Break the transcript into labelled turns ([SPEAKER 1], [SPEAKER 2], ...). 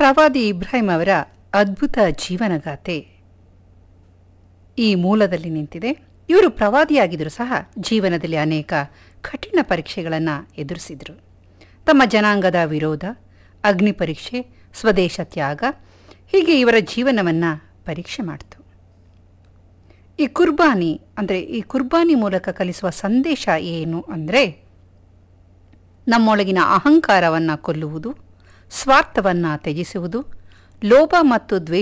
[SPEAKER 1] ಪ್ರವಾದಿ ಇಬ್ರಾಹಿಂ ಅವರ ಅದ್ಭುತ ಜೀವನಗಾಥೆ ಈ ಮೂಲದಲ್ಲಿ ನಿಂತಿದೆ ಇವರು ಪ್ರವಾದಿಯಾಗಿದ್ದರೂ ಸಹ ಜೀವನದಲ್ಲಿ ಅನೇಕ ಕಠಿಣ ಪರೀಕ್ಷೆಗಳನ್ನು ಎದುರಿಸಿದರು ತಮ್ಮ ಜನಾಂಗದ ವಿರೋಧ ಅಗ್ನಿ ಪರೀಕ್ಷೆ ಸ್ವದೇಶ ತ್ಯಾಗ ಹೀಗೆ ಇವರ ಜೀವನವನ್ನು ಪರೀಕ್ಷೆ ಮಾಡಿತು ಈ ಕುರ್ಬಾನಿ ಅಂದರೆ ಈ ಕುರ್ಬಾನಿ ಮೂಲಕ ಕಲಿಸುವ ಸಂದೇಶ ಏನು ಅಂದರೆ ನಮ್ಮೊಳಗಿನ ಅಹಂಕಾರವನ್ನು ಕೊಲ್ಲುವುದು ಸ್ವಾರ್ಥವನ್ನು ತ್ಯಜಿಸುವುದು ಲೋಭ ಮತ್ತು ದ್ವೇಷ